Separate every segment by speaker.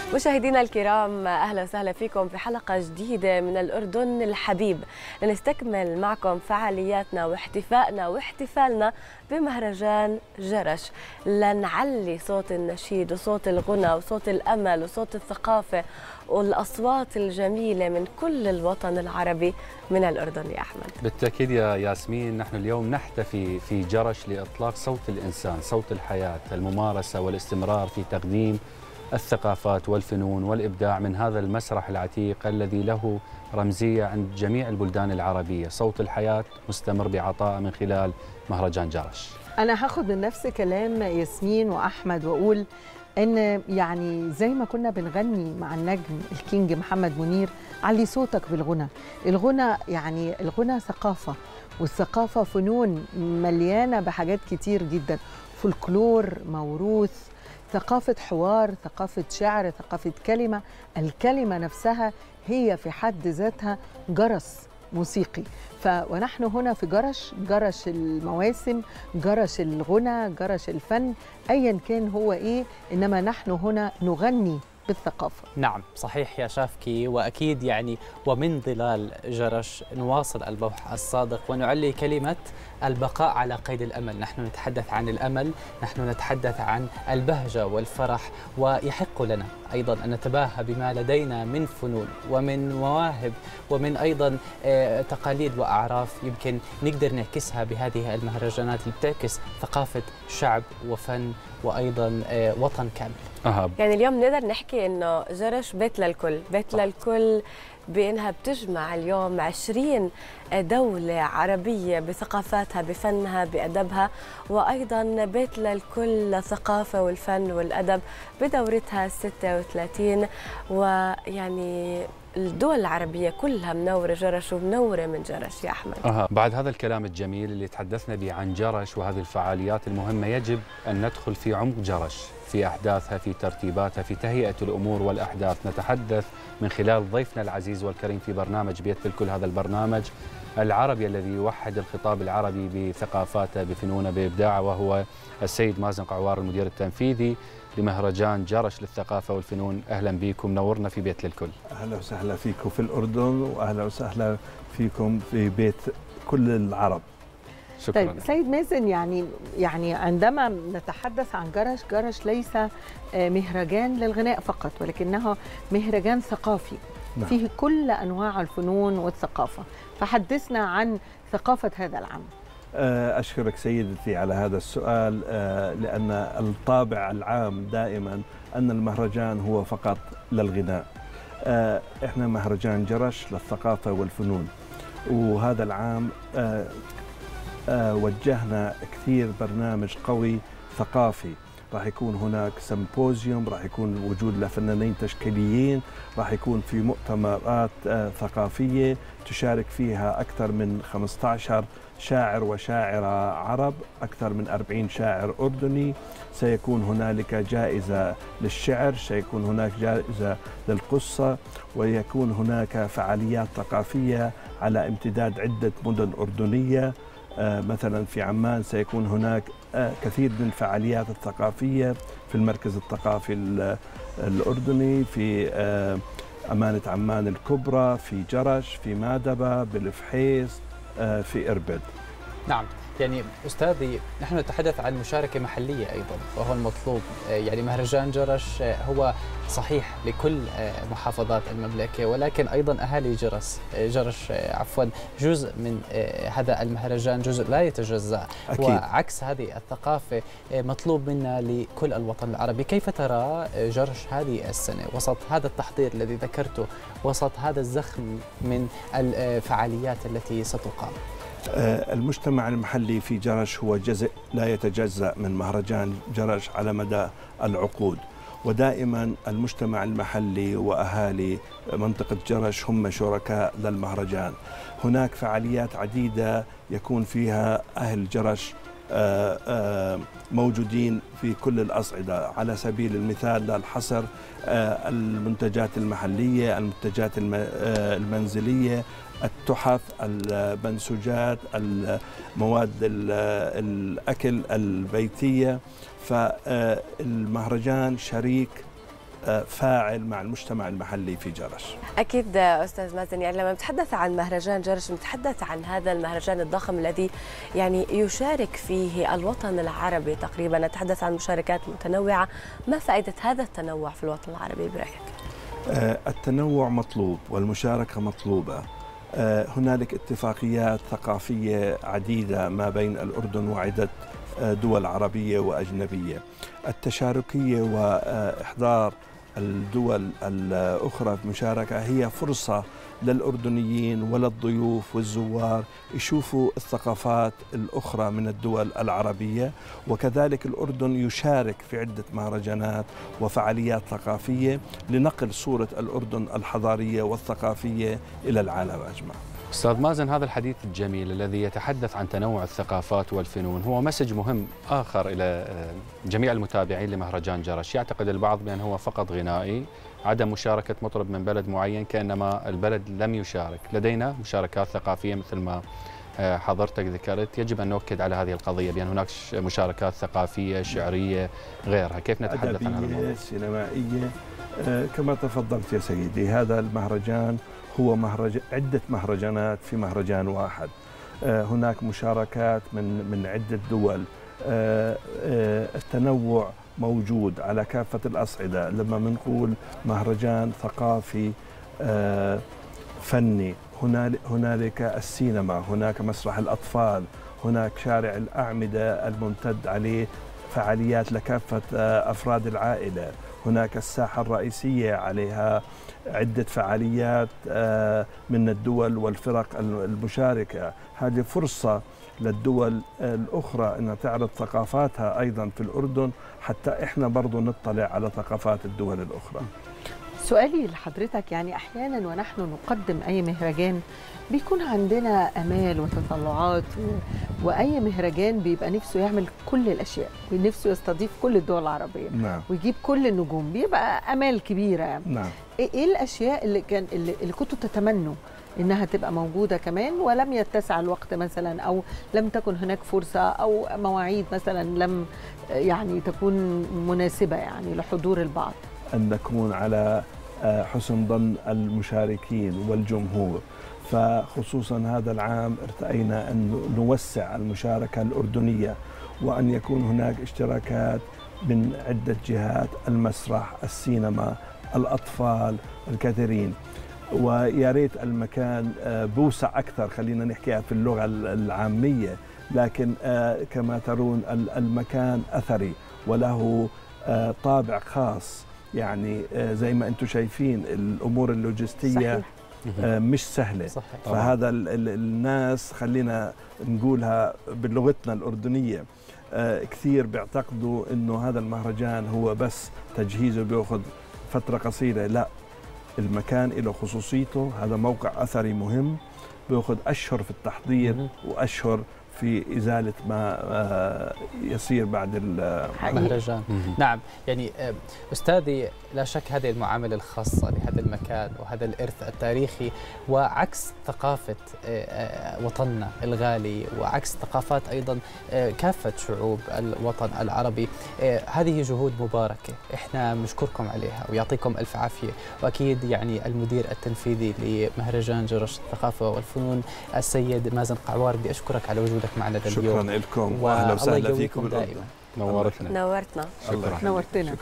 Speaker 1: مشاهدينا الكرام اهلا وسهلا فيكم في حلقه جديده من الاردن الحبيب لنستكمل معكم فعالياتنا واحتفائنا واحتفالنا بمهرجان جرش لنعلي صوت النشيد وصوت الغنى وصوت الامل وصوت الثقافه والاصوات الجميله من كل الوطن العربي من الاردن يا احمد
Speaker 2: بالتاكيد يا ياسمين نحن اليوم نحتفي في جرش لاطلاق صوت الانسان صوت الحياه الممارسه والاستمرار في تقديم الثقافات والفنون والإبداع من هذا المسرح العتيق الذي له رمزية عند جميع البلدان العربية صوت الحياة مستمر بعطاء من خلال مهرجان جرش
Speaker 3: أنا هاخد من نفس كلام ياسمين وأحمد وأقول ان يعني زي ما كنا بنغني مع النجم الكينج محمد منير علي صوتك بالغنى الغنى يعني الغنى ثقافه والثقافه فنون مليانه بحاجات كتير جدا فولكلور موروث ثقافة حوار ثقافة شعر ثقافة كلمة الكلمة نفسها هي في حد ذاتها جرس موسيقي ف ونحن هنا في جرش جرش المواسم جرش الغنى جرش الفن ايا كان هو ايه انما نحن هنا نغني بالثقافة
Speaker 4: نعم صحيح يا شافكي وأكيد يعني ومن ظلال جرش نواصل البوح الصادق ونعلي كلمة البقاء على قيد الأمل نحن نتحدث عن الأمل نحن نتحدث عن البهجة والفرح ويحق لنا أيضا أن نتباهى بما لدينا من فنون ومن مواهب ومن أيضا تقاليد وأعراف يمكن نقدر نعكسها بهذه المهرجانات اللي بتعكس ثقافة شعب وفن وأيضا وطن كامل
Speaker 1: أهب. يعني اليوم نقدر نحكي انه جرش بيت للكل بيت صح. للكل بانها بتجمع اليوم 20 دولة عربية بثقافاتها بفنها بأدبها وأيضا بيت للكل الثقافة والفن والأدب بدورتها 36 ويعني الدول العربية كلها منورة جرش ومنورة من جرش يا أحمد
Speaker 2: أها بعد هذا الكلام الجميل اللي تحدثنا به عن جرش وهذه الفعاليات المهمة يجب أن ندخل في عمق جرش في أحداثها في ترتيباتها في تهيئة الأمور والأحداث نتحدث من خلال ضيفنا العزيز والكريم في برنامج بيت الكل هذا البرنامج العربي الذي يوحد الخطاب العربي بثقافاته بفنونه بإبداعه وهو السيد مازن قعوار المدير التنفيذي لمهرجان جرش للثقافة والفنون أهلا بكم نورنا في بيت للكل
Speaker 5: أهلا وسهلا فيكم في الأردن وأهلا وسهلا فيكم في بيت كل العرب
Speaker 3: شكرا طيب سيد مازن يعني يعني عندما نتحدث عن جرش جرش ليس مهرجان للغناء فقط ولكنه مهرجان ثقافي نعم. فيه كل انواع الفنون والثقافه فحدثنا عن ثقافه هذا العام
Speaker 5: أشكرك سيدتي على هذا السؤال لأن الطابع العام دائما أن المهرجان هو فقط للغناء إحنا مهرجان جرش للثقافة والفنون وهذا العام وجهنا كثير برنامج قوي ثقافي راح يكون هناك سمبوزيوم راح يكون وجود لفنانين تشكيليين راح يكون في مؤتمرات ثقافية تشارك فيها أكثر من 15 شاعر وشاعرة عرب أكثر من 40 شاعر أردني سيكون هنالك جائزة للشعر سيكون هناك جائزة للقصة ويكون هناك فعاليات ثقافية على امتداد عدة مدن أردنية مثلا في عمان سيكون هناك كثير من الفعاليات الثقافية في المركز الثقافي الأردني في أمانة عمان الكبرى في جرش في مادبة بالفحيص في إربد
Speaker 4: نعم يعني استاذي نحن نتحدث عن مشاركه محليه ايضا وهو المطلوب يعني مهرجان جرش هو صحيح لكل محافظات المملكه ولكن ايضا اهالي جرس جرش عفوا جزء من هذا المهرجان جزء لا يتجزا أكيد. وعكس هذه الثقافه مطلوب منا لكل الوطن العربي كيف ترى جرش هذه السنه وسط هذا التحضير الذي ذكرته وسط هذا الزخم من الفعاليات التي ستقام
Speaker 5: المجتمع المحلي في جرش هو جزء لا يتجزأ من مهرجان جرش على مدى العقود ودائما المجتمع المحلي واهالي منطقه جرش هم شركاء للمهرجان. هناك فعاليات عديده يكون فيها اهل جرش موجودين في كل الاصعده على سبيل المثال لا الحصر المنتجات المحليه، المنتجات المنزليه، التحف المنسوجات المواد الأكل البيتية فالمهرجان شريك آه، فاعل مع المجتمع المحلي في جرش
Speaker 1: اكيد استاذ مازن يعني لما نتحدث عن مهرجان جرش نتحدث عن هذا المهرجان الضخم الذي يعني يشارك فيه الوطن العربي تقريبا نتحدث عن مشاركات متنوعه ما فائده هذا التنوع في الوطن العربي برايك
Speaker 5: آه، التنوع مطلوب والمشاركه مطلوبه آه، هنالك اتفاقيات ثقافيه عديده ما بين الاردن وعده آه، دول عربيه واجنبيه التشاركيه واحضار الدول الأخرى في مشاركة هي فرصة للأردنيين وللضيوف والزوار يشوفوا الثقافات الأخرى من الدول العربية وكذلك الأردن يشارك في عدة مهرجانات وفعاليات ثقافية لنقل صورة الأردن الحضارية والثقافية إلى العالم أجمع
Speaker 2: استاذ مازن هذا الحديث الجميل الذي يتحدث عن تنوع الثقافات والفنون هو مسج مهم اخر الى آه، جميع المتابعين لمهرجان جرش، يعتقد البعض بان هو فقط غنائي، عدم مشاركه مطرب من بلد معين كانما البلد لم يشارك، لدينا مشاركات ثقافيه مثل ما آه، حضرتك ذكرت، يجب ان نؤكد على هذه القضيه بان هناك مشاركات ثقافيه، شعريه، غيرها، كيف نتحدث عن هذا الموضوع؟
Speaker 5: سينمائيه آه، كما تفضلت يا سيدي هذا المهرجان هو مهرج عدة مهرجانات في مهرجان واحد آه، هناك مشاركات من من عدة دول آه، آه، التنوع موجود على كافة الأصعدة لما بنقول مهرجان ثقافي فني هنالك السينما هناك مسرح الأطفال هناك شارع الأعمدة الممتد عليه فعاليات لكافة أفراد العائلة هناك الساحة الرئيسية عليها عدة فعاليات آه، من الدول والفرق المشاركة هذه فرصة للدول الأخرى أنها تعرض ثقافاتها أيضا في الأردن حتى إحنا برضو نطلع على ثقافات الدول الأخرى
Speaker 3: سؤالي لحضرتك يعني احيانا ونحن نقدم اي مهرجان بيكون عندنا امال وتطلعات و... واي مهرجان بيبقى نفسه يعمل كل الاشياء ونفسه يستضيف كل الدول العربيه
Speaker 5: نعم.
Speaker 3: ويجيب كل النجوم بيبقى امال كبيره يعني.
Speaker 5: نعم.
Speaker 3: ايه الاشياء اللي كان اللي, اللي كنتوا تتمنوا انها تبقى موجوده كمان ولم يتسع الوقت مثلا او لم تكن هناك فرصه او مواعيد مثلا لم يعني تكون مناسبه يعني لحضور البعض
Speaker 5: ان نكون على آه، حسن ظن المشاركين والجمهور فخصوصا هذا العام ارتأينا أن نوسع المشاركة الأردنية وأن يكون هناك اشتراكات من عدة جهات المسرح السينما الأطفال الكثيرين ويا ريت المكان آه، بوسع أكثر خلينا نحكيها في اللغة العامية لكن آه، كما ترون المكان أثري وله طابع خاص يعني آه، زي ما انتم شايفين الامور اللوجستيه صحيح. آه، مش سهله صحيح. فهذا الناس خلينا نقولها بلغتنا الاردنيه آه، كثير بيعتقدوا انه هذا المهرجان هو بس تجهيزه بياخذ فتره قصيره لا المكان له خصوصيته هذا موقع اثري مهم بياخذ اشهر في التحضير واشهر في إزالة ما آه، يصير بعد
Speaker 4: المهرجان نعم يعني آه، أستاذي لا شك هذه المعاملة الخاصة لهذا المكان وهذا الإرث التاريخي وعكس ثقافة آه، وطننا الغالي وعكس ثقافات أيضا كافة شعوب الوطن العربي هذه جهود مباركة إحنا نشكركم عليها ويعطيكم ألف عافية وأكيد يعني المدير التنفيذي لمهرجان جرش الثقافة والفنون السيد مازن قعوار بدي أشكرك على وجودك معنا اليوم
Speaker 5: شكرا لكم واهلا وسهلا فيكم
Speaker 4: دائما
Speaker 2: نورتنا
Speaker 1: نورتنا
Speaker 3: شكرا نورتنا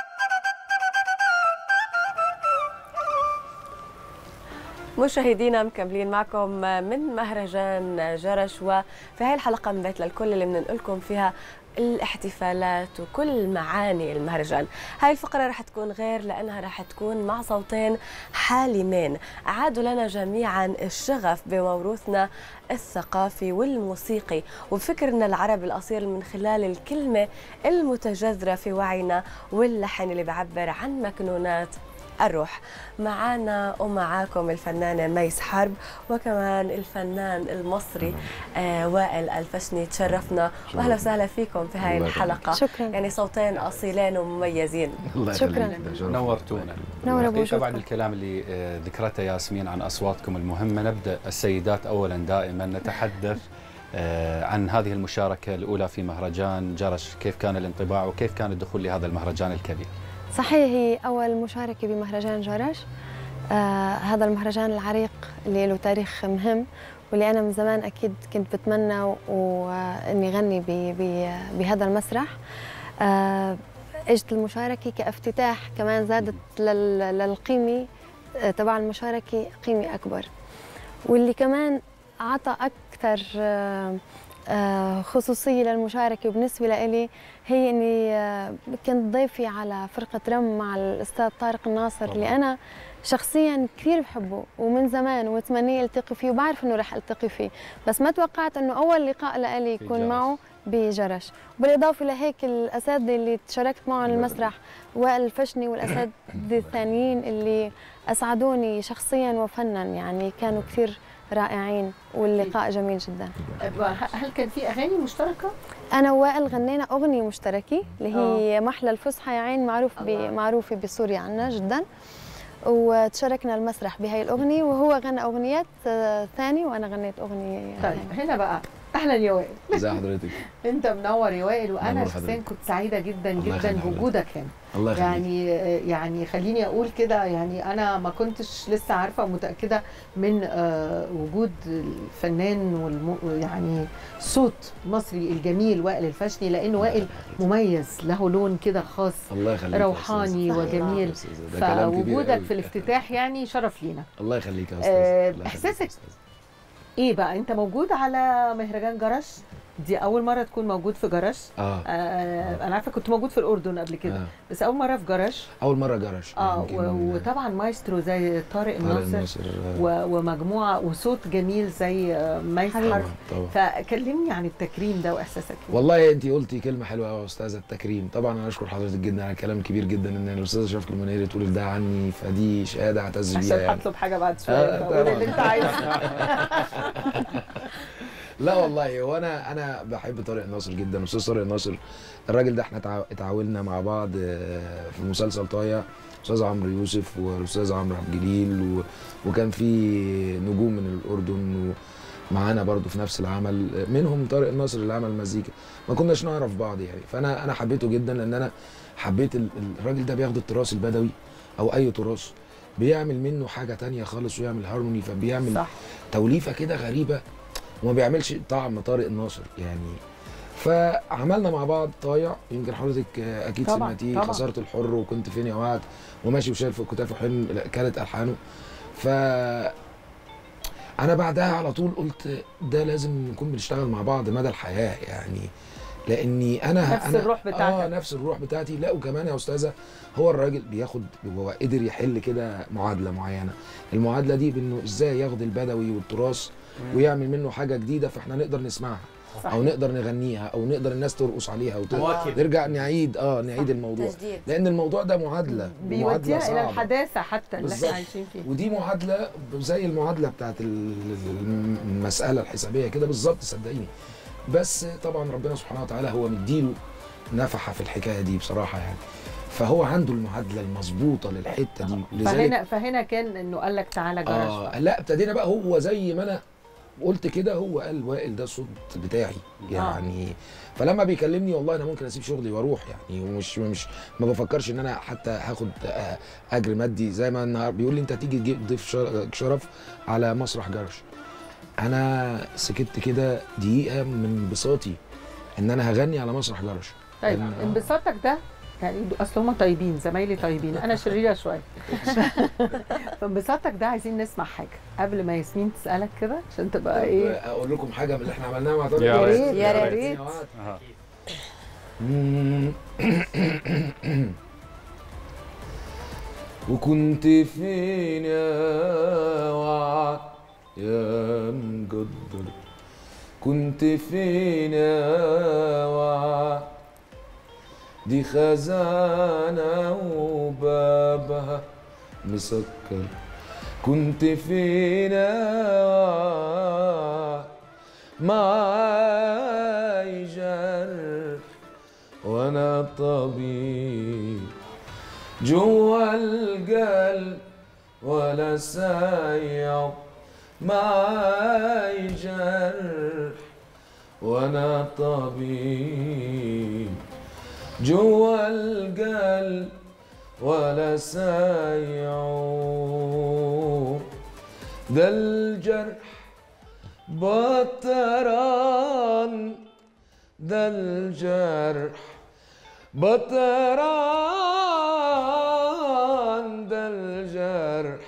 Speaker 1: مشاهدينا مكملين معكم من مهرجان جرش وفي هذه الحلقة من بيت للكل اللي بننقلكم فيها الاحتفالات وكل معاني المهرجان هاي الفقرة رح تكون غير لأنها رح تكون مع صوتين حالمين عادوا لنا جميعا الشغف بموروثنا الثقافي والموسيقي وفكرنا العربي الأصيل من خلال الكلمة المتجذرة في وعينا واللحن اللي بعبر عن مكنونات الروح معنا ومعاكم الفنانة ميس حرب وكمان الفنان المصري آه وائل الفشني تشرفنا واهلا وسهلا فيكم في هاي الحلقة
Speaker 3: شكرا
Speaker 1: يعني صوتين أصيلين ومميزين
Speaker 2: الله شكرا نورتونا
Speaker 1: نور
Speaker 2: بعد الكلام اللي آه، ذكرته ياسمين عن أصواتكم المهمة نبدأ السيدات أولا دائما نتحدث آه، عن هذه المشاركة الأولى في مهرجان جرش كيف كان الانطباع وكيف كان الدخول لهذا المهرجان الكبير
Speaker 6: صحيح هي أول مشاركة بمهرجان جرش آه هذا المهرجان العريق اللي له تاريخ مهم واللي أنا من زمان أكيد كنت بتمنى وإني أغني ب- ب- بهذا المسرح آه اجت المشاركة كافتتاح كمان زادت لل- للقيمة آه، تبع المشاركة قيمة أكبر واللي كمان عطى أكثر آه، آه، خصوصية للمشاركة وبالنسبة لإلي هي إني آه، كنت ضيفي على فرقة رم مع الأستاذ طارق الناصر اللي أنا شخصيا كثير بحبه ومن زمان ومتمنيه التقي فيه وبعرف انه رح التقي فيه بس ما توقعت انه اول لقاء لإلي
Speaker 2: في
Speaker 6: يكون
Speaker 2: جرش.
Speaker 6: معه بجرش وبالاضافه لهيك الاساتذه اللي تشاركت معهم على المسرح وائل الفشني والاساتذه الثانيين اللي اسعدوني شخصيا وفنا يعني كانوا كثير رائعين واللقاء جميل جدا
Speaker 3: هل كان في اغاني مشتركه؟
Speaker 6: انا ووائل غنينا اغنيه مشتركه اللي هي محلى الفصحى يا عين معروف ب-
Speaker 3: الله.
Speaker 6: معروفه بسوريا عنا جدا وتشاركنا المسرح بهاي الاغنيه وهو غنى اغنيات آه، ثانيه وانا غنيت اغنيه
Speaker 3: طيب
Speaker 6: ثانية.
Speaker 3: هنا بقى اهلا يا وائل
Speaker 7: ازي حضرتك
Speaker 3: انت منور يا وائل وانا
Speaker 7: منور
Speaker 3: شخصيا
Speaker 7: حضرتك.
Speaker 3: كنت سعيده جدا
Speaker 7: الله
Speaker 3: جدا
Speaker 7: يخلي حضرتك.
Speaker 3: بوجودك هنا
Speaker 7: الله يخليك
Speaker 3: يعني يعني خليني اقول كده يعني انا ما كنتش لسه عارفه ومتاكده من آه، وجود الفنان والم يعني صوت مصري الجميل وائل الفشني لان وائل مميز له لون كده خاص
Speaker 7: الله يخليك يا
Speaker 3: روحاني
Speaker 7: أستاذ.
Speaker 3: وجميل
Speaker 7: يا أستاذ. ده كلام كبير
Speaker 3: فوجودك
Speaker 7: قوي.
Speaker 3: في الافتتاح يعني شرف لينا
Speaker 7: الله يخليك يا
Speaker 3: آه،
Speaker 7: استاذ الله يخليك يا
Speaker 3: إحساسك
Speaker 7: أستاذ.
Speaker 3: ايه بقى انت موجود على مهرجان جرش دي اول مره تكون موجود في جرش
Speaker 7: اه
Speaker 3: آه انا عارفه كنت موجود في الاردن قبل كده
Speaker 7: آه.
Speaker 3: بس اول مره في جرش
Speaker 7: اول مره جرش
Speaker 3: اه
Speaker 7: يمكن
Speaker 3: و-
Speaker 7: من-
Speaker 3: وطبعا مايسترو زي طارق
Speaker 7: طارق
Speaker 3: الناصر
Speaker 7: الناصر آه،
Speaker 3: و- ومجموعه وصوت جميل زي آه، ميس
Speaker 7: طبعا
Speaker 3: حرف
Speaker 7: طبعا
Speaker 3: فكلمني عن التكريم ده واحساسك فيه
Speaker 7: والله انت قلتي كلمه حلوه قوي يا استاذه التكريم طبعا انا اشكر حضرتك جدا على كلام كبير جدا ان الاستاذه شرف المنيري تقول ده عني فدي شهاده اعتز بيها
Speaker 3: عشان
Speaker 7: يعني
Speaker 3: هطلب حاجه بعد شويه
Speaker 7: آه،
Speaker 3: فقول
Speaker 7: طبعاً.
Speaker 3: اللي انت عايزه
Speaker 7: لا والله هو انا انا بحب طارق الناصر جدا استاذ طارق الناصر الراجل ده احنا تع- اتعاوننا مع بعض آه، في مسلسل طايع استاذ عمرو يوسف والاستاذ عمرو عبد الجليل و... وكان في نجوم من الاردن ومعانا برضو في نفس العمل آه، منهم طارق الناصر اللي عمل مزيكا ما كناش نعرف بعض يعني فانا انا حبيته جدا لان انا حبيت ال- الراجل ده بياخد التراث البدوي او اي تراث بيعمل منه حاجه تانية خالص ويعمل هارموني فبيعمل
Speaker 3: صح
Speaker 7: توليفه كده غريبه وما بيعملش طعم طارق الناصر يعني فعملنا مع بعض طايع يمكن حضرتك آه، اكيد
Speaker 3: طبعاً،
Speaker 7: سمعتيه
Speaker 3: طبعاً.
Speaker 7: خسرت الحر وكنت فين يا وعد وماشي وشايل في كتافه حلم لا، كانت الحانه ف انا بعدها على طول قلت ده لازم نكون بنشتغل مع بعض مدى الحياه يعني لاني انا
Speaker 3: نفس
Speaker 7: أنا
Speaker 3: الروح بتاعتك.
Speaker 7: اه نفس الروح بتاعتي لا وكمان يا استاذه هو الراجل بياخد هو قدر يحل كده معادله معينه المعادله دي بانه ازاي ياخد البدوي والتراث ويعمل منه حاجه جديده فاحنا نقدر نسمعها
Speaker 3: صح
Speaker 7: او نقدر نغنيها او نقدر الناس ترقص عليها
Speaker 4: مواكب.
Speaker 7: ونرجع نعيد اه نعيد الموضوع
Speaker 1: تجديد
Speaker 7: لان الموضوع ده معادله معادله
Speaker 3: بيوديها الى
Speaker 7: صعبه
Speaker 3: الحداثه حتى اللي
Speaker 7: بالظبط.
Speaker 3: احنا عايشين فيها
Speaker 7: ودي معادله زي المعادله بتاعت ال- المساله الحسابيه كده بالظبط صدقيني بس طبعا ربنا سبحانه وتعالى هو مديله نفحه في الحكايه دي بصراحه يعني فهو عنده المعادله المظبوطه للحته دي لذلك
Speaker 3: فهنا فهنا كان انه قال لك تعالى جرش
Speaker 7: آه لا ابتدينا بقى هو زي ما انا قلت كده هو قال وائل ده الصوت بتاعي يعني فلما بيكلمني والله انا ممكن اسيب شغلي واروح يعني ومش مش ما بفكرش ان انا حتى هاخد آه، اجر مادي زي ما النهار بيقول لي انت هتيجي تجيب ضيف شر- شرف على مسرح جرش انا سكت كده دقيقه من انبساطي ان انا هغني على مسرح جرش
Speaker 3: طيب
Speaker 7: إن-
Speaker 3: انبساطك ده يعني اصل هم طيبين زمايلي طيبين انا شريره شويه فانبساطك ده عايزين نسمع حاجه قبل ما ياسمين تسالك كده عشان تبقى ايه
Speaker 7: اقول لكم حاجه من اللي احنا عملناها مع طارق
Speaker 2: يا
Speaker 3: يا
Speaker 2: ريت.
Speaker 3: ريت
Speaker 1: يا
Speaker 3: يا
Speaker 1: ريت.
Speaker 3: ريت
Speaker 2: أها.
Speaker 7: وكنت فين يا وعد يا مقدر كنت فين يا وعد دي خزانة وبابها مسكر كنت فين يا وعد معاي جرح وانا طبيب جوا القلب ولا سايع معاي جرح وانا طبيب جوا القلب ولا سايعه ده الجرح بطران ده الجرح بطران ده الجرح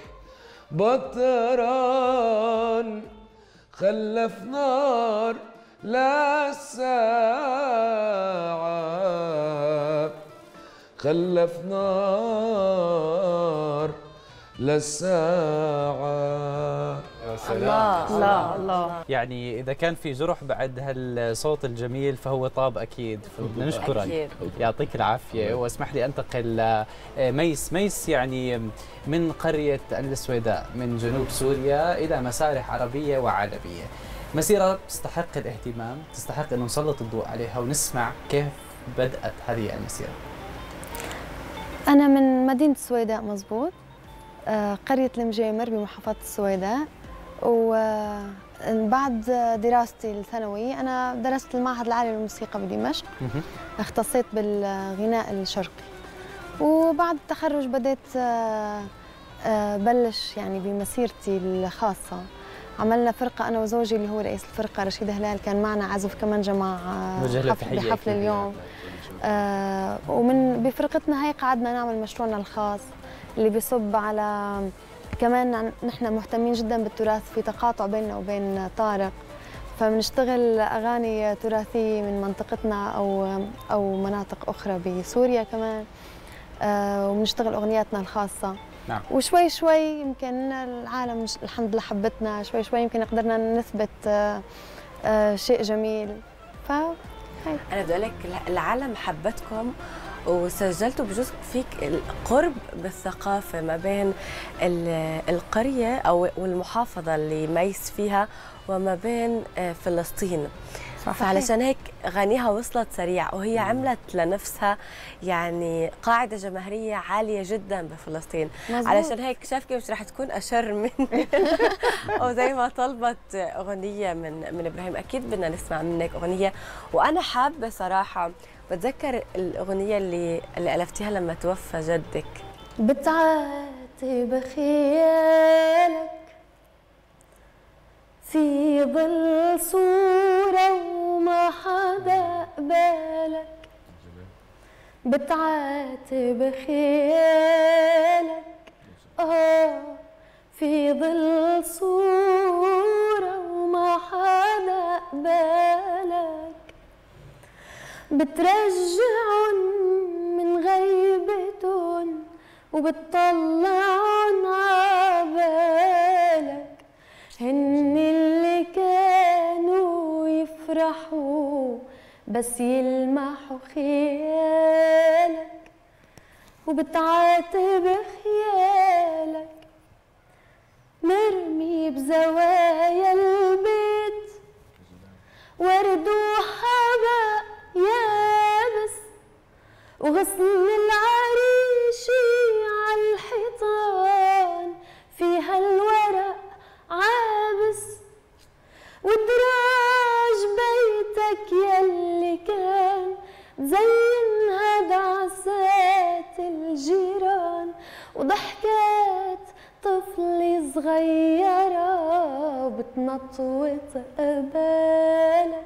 Speaker 7: بطران خلف نار لا ساعة خلف نار للساعة
Speaker 1: الله
Speaker 3: الله الله
Speaker 4: يعني اذا كان في جرح بعد هالصوت الجميل فهو طاب اكيد فبدنا نشكرك
Speaker 1: أكيد.
Speaker 4: يعطيك العافيه واسمح لي انتقل لميس ميس يعني من قريه السويداء من جنوب سوريا الى مسارح عربيه وعالميه مسيره تستحق الاهتمام تستحق ان نسلط الضوء عليها ونسمع كيف بدات هذه المسيره
Speaker 6: أنا من مدينة السويداء مزبوط آه، قرية المجامر بمحافظة السويداء وبعد دراستي الثانوي أنا درست المعهد العالي للموسيقى بدمشق اختصيت بالغناء الشرقي وبعد التخرج بديت آه، آه، بلش يعني بمسيرتي الخاصة عملنا فرقة أنا وزوجي اللي هو رئيس الفرقة رشيد هلال كان معنا عازف كمانجة مع آه،
Speaker 4: نوجه له
Speaker 6: حفل
Speaker 4: تحيه
Speaker 6: بحفل
Speaker 4: أكيد.
Speaker 6: اليوم آه ومن بفرقتنا هي قعدنا نعمل مشروعنا الخاص اللي بيصب على كمان عن- نحن مهتمين جدا بالتراث في تقاطع بيننا وبين طارق فبنشتغل اغاني تراثيه من منطقتنا او او مناطق اخرى بسوريا كمان آه وبنشتغل اغنياتنا الخاصه
Speaker 4: نعم.
Speaker 6: وشوي شوي يمكن العالم مش- الحمد لله حبتنا شوي شوي يمكن قدرنا نثبت آه آه شيء جميل ف
Speaker 1: انا بدي اقول لك العالم حبتكم وسجلتوا بجزء فيك القرب بالثقافه ما بين ال- القريه او والمحافظه اللي ميس فيها وما بين آه، فلسطين فعلشان هيك غنيها وصلت سريع وهي عملت لنفسها يعني قاعده جماهيريه عاليه جدا بفلسطين
Speaker 6: مزبوط.
Speaker 1: علشان هيك شايف كيف مش رح تكون اشر مني او زي ما طلبت اغنيه من من ابراهيم اكيد بدنا نسمع منك اغنيه وانا حابه صراحه بتذكر الاغنيه اللي اللي الفتيها لما توفى جدك
Speaker 6: بتعاتب خيالك في ظل صورة وما حدا قبالك بتعاتب خيالك آه في ظل صورة وما حدا قبالك بترجعن من غيبتن وبتطلعن عبالك هن اللي كانوا يفرحوا بس يلمحوا خيالك وبتعاتب خيالك مرمي بزوايا البيت ورد وحبق يابس وغصن العريشي عالحيطان فيها الورق عابس ودراج بيتك يلي كان زينها دعسات الجيران وضحكات طفلة صغيرة بتنطوط قبالك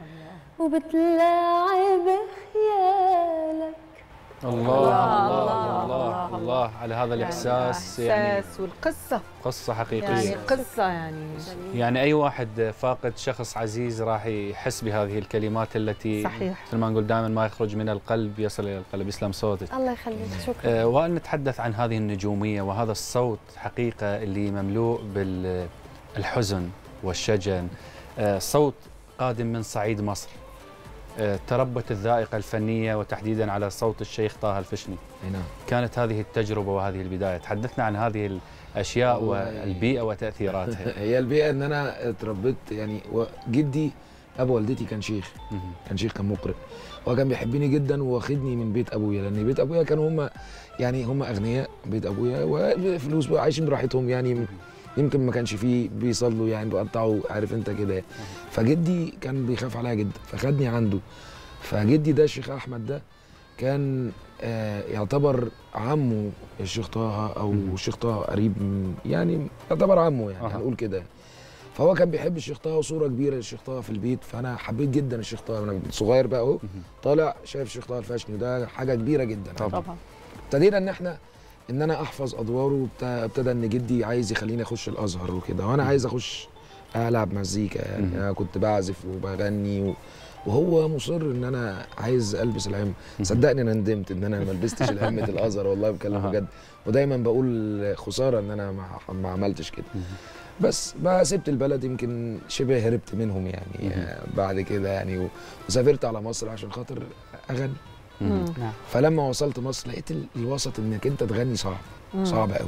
Speaker 6: وبتلاعب خيالك
Speaker 2: الله
Speaker 1: الله،
Speaker 2: الله
Speaker 1: الله،
Speaker 2: الله الله على هذا الاحساس يعني
Speaker 3: احساس والقصه
Speaker 2: قصه
Speaker 3: يعني
Speaker 2: حقيقيه
Speaker 3: قصه يعني
Speaker 2: يعني اي واحد فاقد شخص عزيز راح يحس بهذه الكلمات التي
Speaker 3: صحيح.
Speaker 2: مثل ما نقول دائما ما يخرج من القلب يصل الى القلب يسلم صوتك
Speaker 6: الله يخليك شكرا
Speaker 2: آه، وأن نتحدث عن هذه النجومية وهذا الصوت حقيقة اللي مملوء بالحزن والشجن آه، صوت قادم من صعيد مصر آه، تربت الذائقة الفنية وتحديدا على صوت الشيخ طه الفشني
Speaker 7: أي نعم
Speaker 2: كانت هذه التجربة وهذه البداية تحدثنا عن هذه الأشياء
Speaker 7: والله.
Speaker 2: والبيئة وتأثيراتها
Speaker 7: هي البيئه ان انا اتربيت يعني و- جدي ابو والدتي كان شيخ
Speaker 2: مهم.
Speaker 7: كان شيخ كان مقرئ هو كان بيحبني جدا واخدني من بيت ابويا لان بيت ابويا كانوا هم يعني هم اغنياء بيت ابويا وفلوس بقى عايشين براحتهم يعني يمكن ما كانش فيه بيصلوا يعني بيقطعوا عارف انت كده فجدي كان بيخاف عليا جدا فخدني عنده فجدي ده الشيخ احمد ده كان آه، يعتبر عمه الشيخ طه او
Speaker 2: مم.
Speaker 7: الشيخ طه قريب من- يعني يعتبر عمه يعني
Speaker 2: أها.
Speaker 7: هنقول كده فهو كان بيحب الشيخ طه وصوره كبيره للشيخ طه في البيت فانا حبيت جدا الشيخ طه انا صغير بقى اهو
Speaker 2: مهم.
Speaker 7: طالع شايف الشيخ طه الفاشني وده حاجه كبيره جدا
Speaker 2: طبعاً.
Speaker 3: طبعا
Speaker 7: ابتدينا ان احنا ان انا احفظ ادواره وابت- ابتدى ان جدي عايز يخليني اخش الازهر وكده وانا عايز اخش العب مزيكا يعني
Speaker 2: مم.
Speaker 7: انا كنت بعزف وبغني و... وهو مصر ان انا عايز البس العمه صدقني انا ندمت ان انا ما لبستش العمه الازهر والله بكلم
Speaker 2: أها.
Speaker 7: بجد ودايما بقول خساره ان انا ما, ما عملتش كده
Speaker 2: مهم.
Speaker 7: بس بقى سبت البلد يمكن شبه هربت منهم يعني
Speaker 2: مهم.
Speaker 7: آه، بعد كده يعني و- وسافرت على مصر عشان خاطر اغني
Speaker 2: مهم.
Speaker 4: نعم
Speaker 7: فلما وصلت مصر لقيت ال- الوسط انك انت تغني صعب
Speaker 3: مم.
Speaker 7: صعب قوي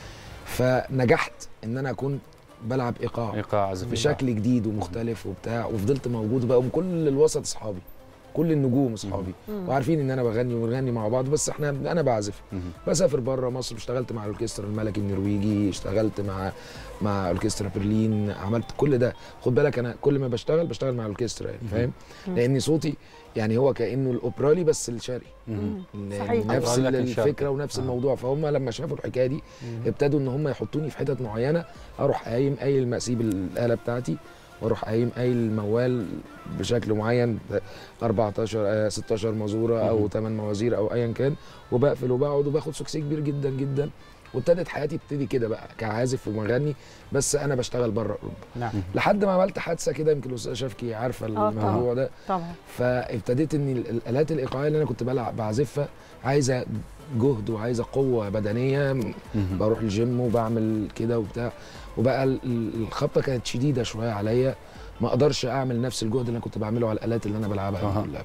Speaker 7: فنجحت ان انا اكون بلعب ايقاع
Speaker 2: ايقاع عزف
Speaker 7: بشكل جديد ومختلف وبتاع وفضلت موجود بقى وكل الوسط اصحابي كل النجوم اصحابي
Speaker 3: مم.
Speaker 7: وعارفين ان انا بغني وبنغني مع بعض بس احنا انا بعزف
Speaker 2: مهم.
Speaker 7: بسافر بره مصر اشتغلت مع الاوركسترا الملكي النرويجي اشتغلت مع مع اوركسترا برلين عملت كل ده خد بالك انا كل ما بشتغل بشتغل مع الاوركسترا يعني فاهم
Speaker 3: مم.
Speaker 7: لان صوتي يعني هو كانه الاوبرالي بس الشرقي
Speaker 2: مهم.
Speaker 3: مم.
Speaker 7: لأن
Speaker 3: صحيح.
Speaker 7: نفس
Speaker 2: أوبرالي لكن شرقي.
Speaker 7: الفكره ونفس
Speaker 2: آه.
Speaker 7: الموضوع فهم لما شافوا الحكايه دي ابتدوا ان هم يحطوني في حتت معينه اروح قايم قايل مسيب الاله بتاعتي واروح قايم قايل الموال بشكل معين 14 آه، 16 مزوره او
Speaker 2: مهم.
Speaker 7: 8 موازير او ايا كان وبقفل وبقعد وباخد سكسي كبير جدا جدا وابتدت حياتي تبتدي كده بقى كعازف ومغني بس انا بشتغل بره اوروبا
Speaker 4: نعم
Speaker 7: لحد ما عملت حادثه كده يمكن الاستاذه شفكي عارفه
Speaker 3: طبعاً.
Speaker 7: الموضوع ده
Speaker 3: طبعا
Speaker 7: فابتديت ان ال- الالات الايقاعيه اللي انا كنت بلعب بعزفها عايزه جهد وعايزه قوه بدنيه
Speaker 2: مهم.
Speaker 7: بروح الجيم وبعمل كده وبتاع وبقى ال- ال- الخبطه كانت شديده شويه عليا ما اقدرش اعمل نفس الجهد اللي انا كنت بعمله على الالات اللي انا بلعبها
Speaker 2: أها.
Speaker 7: كلها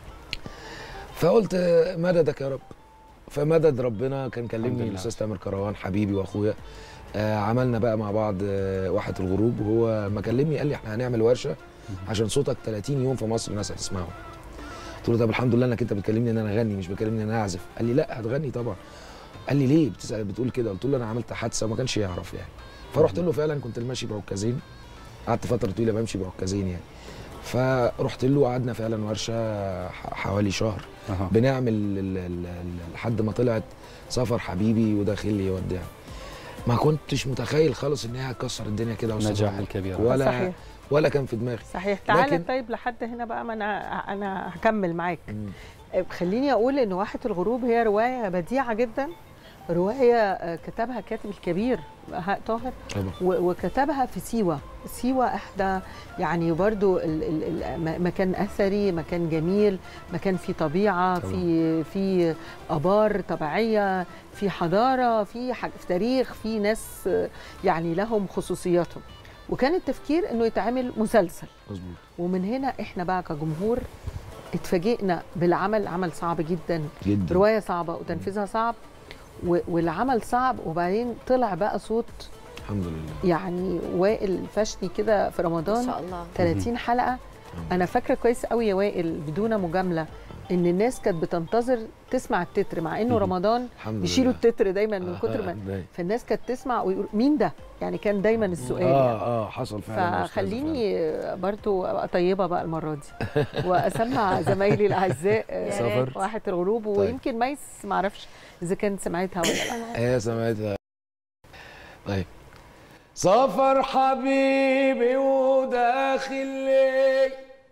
Speaker 7: فقلت مددك يا رب فمدد ربنا كان
Speaker 2: الحمد
Speaker 7: كلمني
Speaker 2: لله.
Speaker 7: الاستاذ تامر كروان حبيبي واخويا آه عملنا بقى مع بعض آه واحه الغروب وهو ما كلمني قال لي احنا هنعمل ورشه عشان صوتك 30 يوم في مصر الناس هتسمعه قلت له طب الحمد لله انك انت بتكلمني ان انا اغني مش بتكلمني ان انا اعزف قال لي لا هتغني طبعا قال لي ليه بتسال بتقول كده قلت له انا عملت حادثه وما كانش يعرف يعني فرحت له فعلا كنت ماشي بعكازين قعدت فتره طويله بمشي بعكازين يعني فرحت له وقعدنا فعلا ورشه ح- حوالي شهر
Speaker 2: أها.
Speaker 7: بنعمل ال- ال- ال- لحد ما طلعت سفر حبيبي وداخل لي يودعني ما كنتش متخيل خالص ان هي هتكسر الدنيا كده يا أستاذ
Speaker 2: نجاح
Speaker 7: عمر.
Speaker 2: الكبير
Speaker 7: ولا
Speaker 3: صحيح
Speaker 7: ولا كان في دماغي
Speaker 3: صحيح تعالى
Speaker 7: لكن-
Speaker 3: طيب لحد هنا بقى ما انا انا هكمل معاك
Speaker 7: مم.
Speaker 3: خليني اقول ان واحه الغروب هي روايه بديعه جدا روايه آه، كتبها كاتب الكبير بهاء طاهر
Speaker 7: طبعا
Speaker 3: و- وكتبها في سيوه سيوه احدى يعني برضو ال- ال- ال- م- مكان اثري مكان جميل مكان فيه طبيعه
Speaker 7: طبعا.
Speaker 3: في في ابار طبيعيه في حضاره في حاجة في تاريخ في ناس آه، يعني لهم خصوصياتهم وكان التفكير انه يتعمل مسلسل
Speaker 7: مظبوط
Speaker 3: ومن هنا احنا بقى كجمهور اتفاجئنا بالعمل عمل صعب جدا
Speaker 7: جدا
Speaker 3: روايه صعبه وتنفيذها صعب و- والعمل صعب وبعدين طلع بقى صوت
Speaker 7: الحمد لله
Speaker 3: يعني وائل فشني كده في
Speaker 1: ما
Speaker 3: رمضان
Speaker 1: شاء الله
Speaker 3: 30 حلقه انا فاكره كويس قوي يا وائل بدون مجامله ان الناس كانت بتنتظر تسمع التتر مع انه
Speaker 2: مهم.
Speaker 3: رمضان
Speaker 7: الحمد
Speaker 3: يشيلوا
Speaker 7: لله
Speaker 3: التتر دايما من كتر ما
Speaker 7: آه,
Speaker 3: فالناس كانت تسمع ويقول مين ده يعني كان دايما السؤال يعني.
Speaker 7: اه اه حصل فعلا يا أستاذة فعلا.
Speaker 3: فخليني برضو ابقى طيبه بقى المره دي واسمع زمايلي الاعزاء
Speaker 1: يا
Speaker 3: آه،
Speaker 1: ريت.
Speaker 3: واحة الغروب ويمكن ميس ما اعرفش اذا كانت سمعتها ولا لا
Speaker 7: ايه سمعتها طيب سافر حبيبي وداخل لي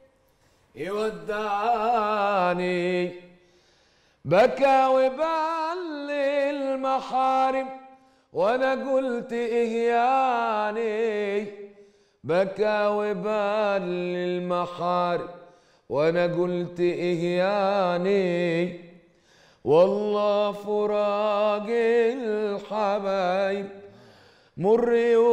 Speaker 7: يودعني بكى وبل المحارم وانا قلت ايه يعني بكى وبل المحارم وانا قلت ايه يعني والله فراق الحبايب مر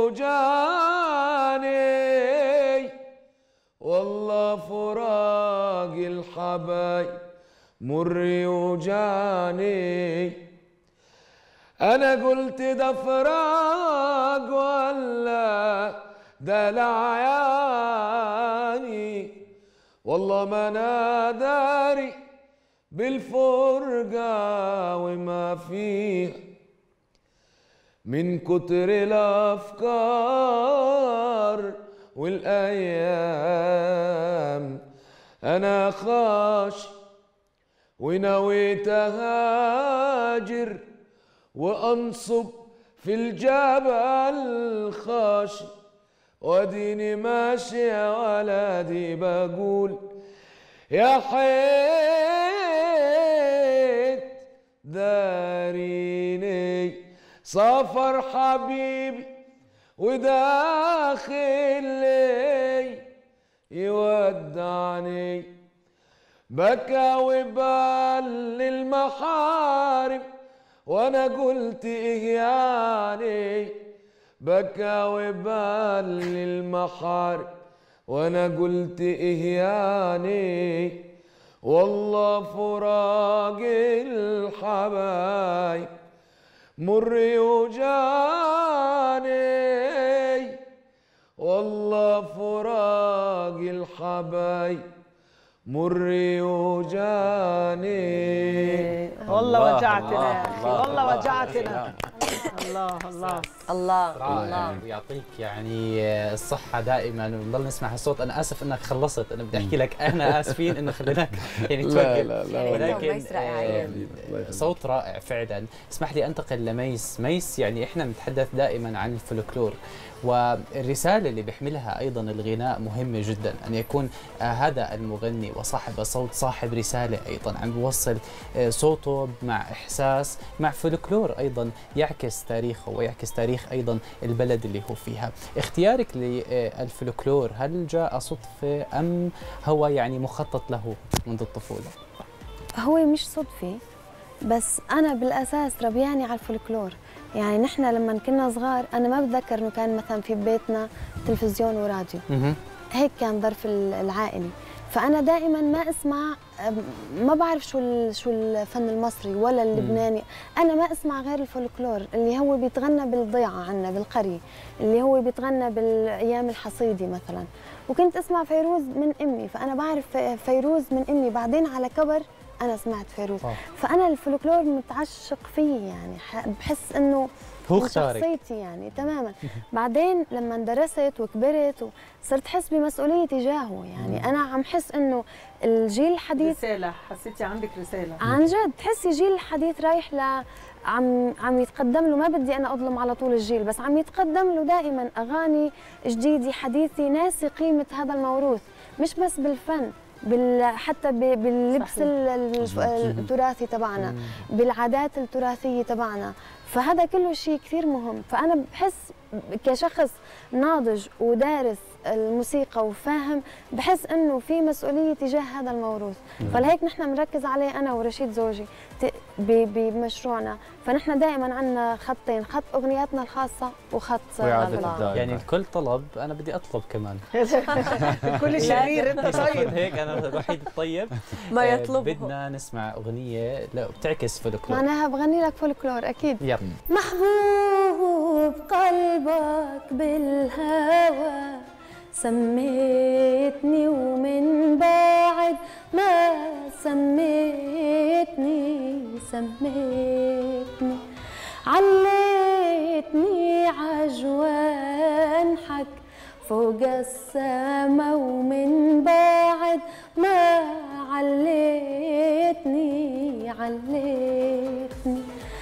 Speaker 7: يوجاني والله فراق الحبايب مر يوجاني انا قلت ده فراق ولا ده لعياني والله ما انا داري بالفرقة وما فيها من كتر الأفكار والأيام أنا خاش ونويت أهاجر وأنصب في الجبل خاشي واديني ماشي يا ولدي بقول يا حيت داريني سافر حبيبي وداخل لي يودعني بكى وبال للمحارم وانا قلت ايه يعني بكى وبال للمحارم وانا قلت ايه يعني والله فراق الحبايب مر يوجاني والله فراق الحبايب مر يوجاني
Speaker 3: والله وجعتنا يا اخي
Speaker 2: الله،
Speaker 3: والله
Speaker 2: الله.
Speaker 3: وجعتنا الله الله
Speaker 1: الله
Speaker 4: رائع
Speaker 1: الله
Speaker 4: ويعطيك يعني الصحة دائما ونضل نسمع هالصوت أنا آسف إنك خلصت أنا بدي أحكي لك أنا آسفين إنه خليناك يعني توقف
Speaker 7: لا لا لا
Speaker 1: يعني
Speaker 7: والله.
Speaker 1: أنت وميس رائعين.
Speaker 7: الله يخليك.
Speaker 4: صوت رائع فعلا اسمح لي انتقل لميس ميس يعني احنا بنتحدث دائما عن الفولكلور والرسالة اللي بيحملها أيضا الغناء مهمة جدا أن يكون آه، هذا المغني وصاحب الصوت صاحب رسالة أيضا عم بيوصل آه، صوته مع إحساس مع فولكلور أيضا يعكس تاريخه ويعكس تاريخ أيضا البلد اللي هو فيها اختيارك للفولكلور هل جاء صدفة أم هو يعني مخطط له منذ الطفولة؟
Speaker 6: هو مش صدفة بس أنا بالأساس ربياني على الفولكلور يعني نحن لما كنا صغار أنا ما بتذكر إنه كان مثلا في بيتنا تلفزيون وراديو هيك كان ظرف ال- العائلي فأنا دائما ما أسمع أم- ما بعرف شو ال- شو الفن المصري ولا اللبناني أنا ما أسمع غير الفولكلور اللي هو بيتغنى بالضيعة عنا بالقرية اللي هو بيتغنى بالأيام الحصيدي مثلا وكنت أسمع فيروز من أمي فأنا بعرف فيروز من أمي بعدين على كبر أنا سمعت فيروز
Speaker 4: آه.
Speaker 6: فأنا الفولكلور متعشق فيه يعني ح- بحس إنه
Speaker 4: هو
Speaker 6: من
Speaker 4: اختارك
Speaker 6: شخصيتي يعني تماما بعدين لما درست وكبرت وصرت حس بمسؤوليه تجاهه يعني انا عم حس انه الجيل الحديث
Speaker 3: رسالة حسيتي عندك رسالة
Speaker 6: عن جد تحسي جيل الحديث رايح ل عم عم يتقدم له ما بدي انا اظلم على طول الجيل بس عم يتقدم له دائما اغاني جديده حديثه ناسي قيمه هذا الموروث مش بس بالفن بال حتى ب- باللبس
Speaker 3: صحيح.
Speaker 6: ال- ال- التراثي تبعنا بالعادات التراثيه تبعنا فهذا كله شيء كثير مهم فانا بحس كشخص ناضج ودارس الموسيقى وفاهم بحس انه في مسؤوليه تجاه هذا الموروث فلهيك نحن بنركز عليه انا ورشيد زوجي ت- ب- بمشروعنا فنحن دائما عندنا خطين خط اغنياتنا الخاصه وخط
Speaker 2: وإعادة
Speaker 6: الله.
Speaker 2: الدائرة.
Speaker 4: يعني الكل طلب انا بدي اطلب كمان
Speaker 3: كل شرير انت طيب
Speaker 4: هيك انا الوحيد الطيب
Speaker 1: ما
Speaker 4: آه،
Speaker 1: يطلبه
Speaker 4: بدنا نسمع اغنيه لا بتعكس فولكلور
Speaker 6: معناها بغني لك فولكلور اكيد
Speaker 4: يلا
Speaker 6: محبوب قلبك بالهوى سميتني ومن بعد ما سميتني سميتني عليتني عجوانحك فوق السما ومن بعد ما عليتني عليتني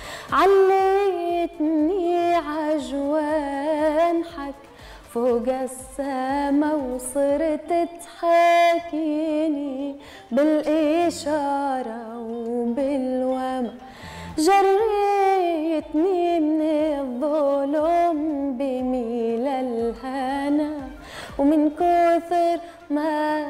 Speaker 6: عليتني عجوانحك فوق السما وصرت تحاكيني بالإشارة وبالوما جريتني من الظلم بميل الهنا ومن كثر ما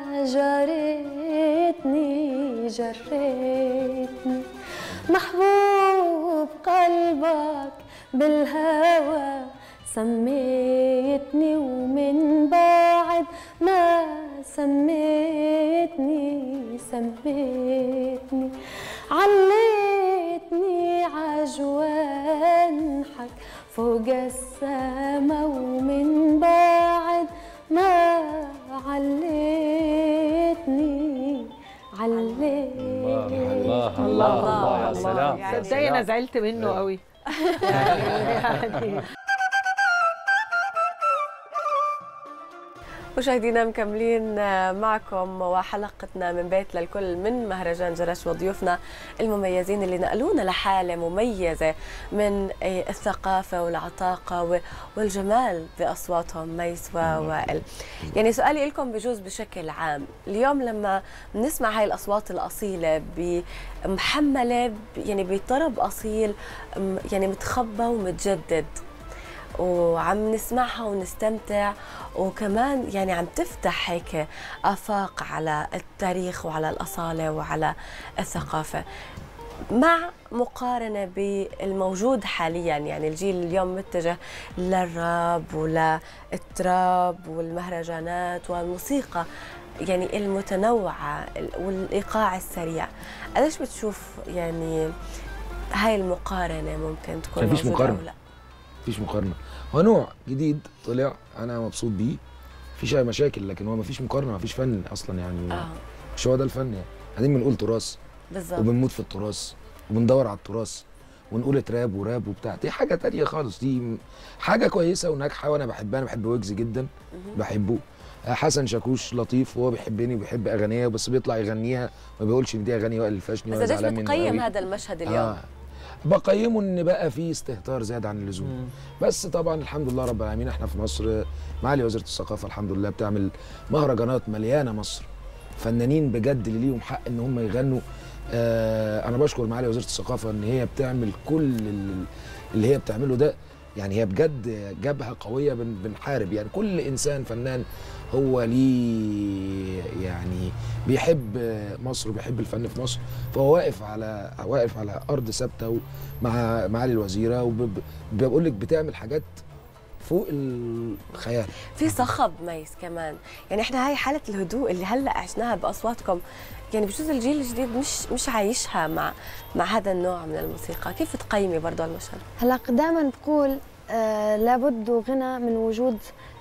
Speaker 6: جريتني جريتني محبوب قلبك بالهوى سميتني ومن بعد ما سميتني سميتني عليتني عجوانحك فوق السما ومن بعد ما عليتني عليتني
Speaker 2: الله الله الله يا سلام يا
Speaker 3: صدقني انا
Speaker 2: سلام.
Speaker 3: زعلت منه قوي يعني يعني
Speaker 1: مشاهدينا مكملين معكم وحلقتنا من بيت للكل من مهرجان جرش وضيوفنا المميزين اللي نقلونا لحالة مميزة من الثقافة والعطاقة والجمال بأصواتهم ميس ووائل يعني سؤالي لكم بجوز بشكل عام اليوم لما بنسمع هاي الأصوات الأصيلة محملة يعني بطرب أصيل يعني متخبى ومتجدد وعم نسمعها ونستمتع وكمان يعني عم تفتح هيك آفاق على التاريخ وعلى الأصالة وعلى الثقافة مع مقارنة بالموجود حاليا يعني الجيل اليوم متجه للراب وللتراب والمهرجانات والموسيقى يعني المتنوعة والإيقاع السريع قديش بتشوف يعني هاي المقارنة ممكن تكون
Speaker 7: مفيش
Speaker 1: موجودة
Speaker 7: مقارنة.
Speaker 1: أو لا
Speaker 7: مفيش مقارنه هو نوع جديد طلع انا مبسوط بيه مفيش اي مشاكل لكن هو مفيش مقارنه مفيش فن اصلا يعني
Speaker 1: آه
Speaker 7: مش هو ده الفن يعني قاعدين بنقول تراث
Speaker 1: بالضبط
Speaker 7: وبنموت في التراث وبندور على التراث ونقول تراب وراب وبتاع دي حاجه تانية خالص دي م- حاجه كويسه وناجحه وانا بحبها انا بحب ويجز جدا بحبه آه، حسن شاكوش لطيف وهو بيحبني وبيحب اغانيه بس بيطلع يغنيها ما بيقولش ان دي اغاني وائل الفاشني
Speaker 1: بس
Speaker 7: ولا
Speaker 1: قديش
Speaker 7: زعلان منه
Speaker 1: بتقيم
Speaker 7: قوي.
Speaker 1: هذا المشهد اليوم؟
Speaker 7: آه. بقيمه ان بقى في استهتار زياده عن اللزوم بس طبعا الحمد لله رب العالمين احنا في مصر معالي وزيره الثقافه الحمد لله بتعمل مهرجانات مليانه مصر فنانين بجد اللي ليهم حق ان هم يغنوا آه انا بشكر معالي وزيره الثقافه ان هي بتعمل كل ال- اللي هي بتعمله ده يعني هي بجد جبهه قويه بن بنحارب يعني كل انسان فنان هو ليه يعني بيحب مصر وبيحب الفن في مصر فهو واقف على واقف على ارض ثابته مع معالي الوزيره وبقول لك بتعمل حاجات فوق الخيال
Speaker 1: في صخب ميس كمان يعني احنا هاي حالة الهدوء اللي هلا عشناها بأصواتكم يعني بجوز الجيل الجديد مش مش عايشها مع مع هذا النوع من الموسيقى كيف تقيمي برضه المشهد
Speaker 6: هلا دائما بقول آه لابد غنى من وجود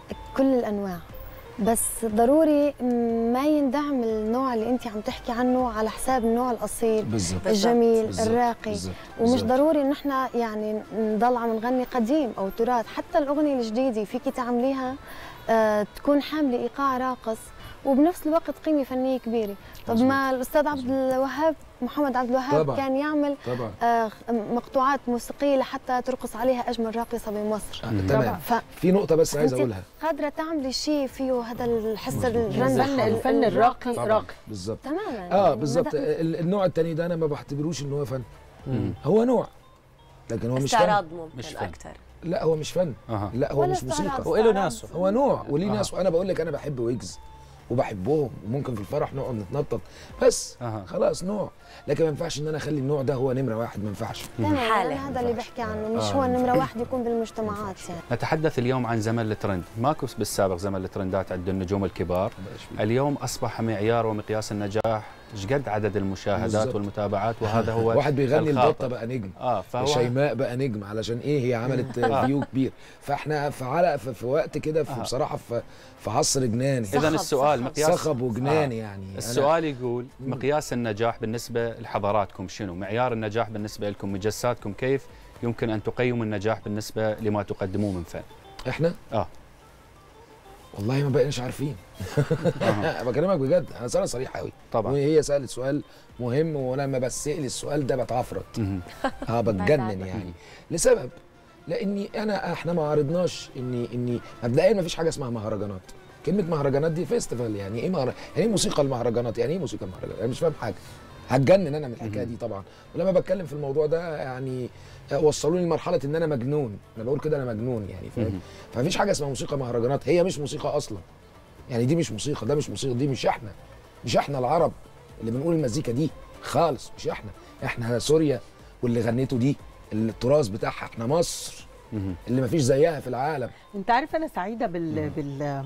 Speaker 6: كل الانواع بس ضروري ما يندعم النوع اللي انت عم تحكي عنه على حساب النوع الاصيل
Speaker 7: بالظبط
Speaker 6: الجميل
Speaker 7: بالظبط،
Speaker 6: الراقي
Speaker 7: بالظبط،
Speaker 6: ومش
Speaker 7: بالظبط.
Speaker 6: ضروري ان احنا يعني نضل عم نغني قديم او تراث حتى الاغنيه الجديده فيكي تعمليها آه تكون حامله ايقاع راقص وبنفس الوقت قيمه فنيه كبيره طب
Speaker 7: مظبوط،
Speaker 6: ما الاستاذ عبد الوهاب محمد عبد الوهاب
Speaker 7: طبعاً.
Speaker 6: كان يعمل
Speaker 7: طبعا
Speaker 6: آه مقطوعات موسيقيه لحتى ترقص عليها اجمل راقصه بمصر
Speaker 7: آه، تمام
Speaker 6: ف
Speaker 7: في نقطه بس عايز
Speaker 6: أنت
Speaker 7: اقولها
Speaker 6: قادره تعملي شيء فيه هذا الحس
Speaker 7: مظبوط.
Speaker 6: الرن
Speaker 3: الفن الفن الراقي
Speaker 7: طبعاً،
Speaker 3: راقي
Speaker 7: بالظبط
Speaker 6: تماما
Speaker 7: اه
Speaker 6: يعني
Speaker 7: بالظبط
Speaker 6: مدى-
Speaker 7: ال- النوع التاني ده انا ما بعتبروش ان هو فن
Speaker 2: مم.
Speaker 7: هو نوع لكن هو مش فن
Speaker 1: استعراض ممكن
Speaker 2: مش فن.
Speaker 1: أكثر
Speaker 7: لا هو مش فن
Speaker 2: أها.
Speaker 7: لا هو
Speaker 6: ولا
Speaker 7: مش
Speaker 6: استعراض.
Speaker 7: موسيقى
Speaker 4: وإله ناسه
Speaker 7: هو نوع وليه
Speaker 2: آه.
Speaker 7: ناس وانا بقول لك انا بحب ويجز وبحبهم وممكن في الفرح نقعد نتنطط بس
Speaker 2: أها.
Speaker 7: خلاص نوع لكن ما ينفعش ان انا اخلي النوع ده هو نمره واحد ما ينفعش
Speaker 6: تماما
Speaker 1: حالة.
Speaker 6: أنا هذا اللي بحكي عنه مش
Speaker 7: آه،
Speaker 6: هو
Speaker 7: ما
Speaker 6: النمره
Speaker 7: ينفعش.
Speaker 6: واحد يكون بالمجتمعات يعني
Speaker 2: نتحدث اليوم عن زمن الترند ماكو بالسابق زمن الترندات عند النجوم الكبار اليوم أصبح معيار ومقياس النجاح شقد عدد المشاهدات
Speaker 7: بالظبط.
Speaker 2: والمتابعات وهذا هو
Speaker 7: واحد بيغني
Speaker 2: الخاطر.
Speaker 7: البطه بقى نجم
Speaker 2: اه فهو
Speaker 7: شيماء بقى نجم علشان ايه هي عملت فيو كبير فاحنا في على في, في وقت كده في
Speaker 2: آه.
Speaker 7: بصراحه في في عصر جنان
Speaker 2: اذا
Speaker 1: صخب،
Speaker 2: السؤال
Speaker 1: صخب.
Speaker 2: مقياس
Speaker 7: صخب وجنان
Speaker 2: آه.
Speaker 7: يعني أنا-
Speaker 2: السؤال يقول
Speaker 7: مم.
Speaker 2: مقياس النجاح بالنسبه لحضراتكم شنو؟ معيار النجاح بالنسبه لكم مجساتكم كيف يمكن ان تقيموا النجاح بالنسبه لما تقدموه من فن؟
Speaker 7: احنا
Speaker 2: اه
Speaker 7: والله ما بقيناش عارفين
Speaker 2: أها.
Speaker 7: بكلمك بجد انا سؤال صريح قوي
Speaker 2: طبعا
Speaker 7: وهي سالت سؤال مهم ولما بسال السؤال ده بتعفرت
Speaker 2: مهم.
Speaker 7: اه بتجنن
Speaker 1: بعد-
Speaker 7: يعني لسبب لاني انا احنا ما عرضناش اني اني مبدئيا ما فيش حاجه اسمها مهرجانات كلمه مهرجانات دي فيستيفال يعني ايه مهر... يعني ايه موسيقى المهرجانات يعني ايه موسيقى المهرجانات انا مش فاهم حاجه هتجنن انا من الحكايه دي طبعا ولما بتكلم في الموضوع ده يعني وصلوني لمرحله ان انا مجنون انا بقول كده انا مجنون يعني فاهم
Speaker 2: مهم.
Speaker 7: فمفيش حاجه اسمها موسيقى مهرجانات هي مش موسيقى اصلا يعني دي مش موسيقى ده مش موسيقى دي مش احنا مش احنا العرب اللي بنقول المزيكا دي خالص مش احنا احنا سوريا واللي غنيته دي التراث بتاعها احنا مصر
Speaker 2: مهم.
Speaker 7: اللي مفيش زيها في العالم
Speaker 3: انت عارف انا سعيده بال بال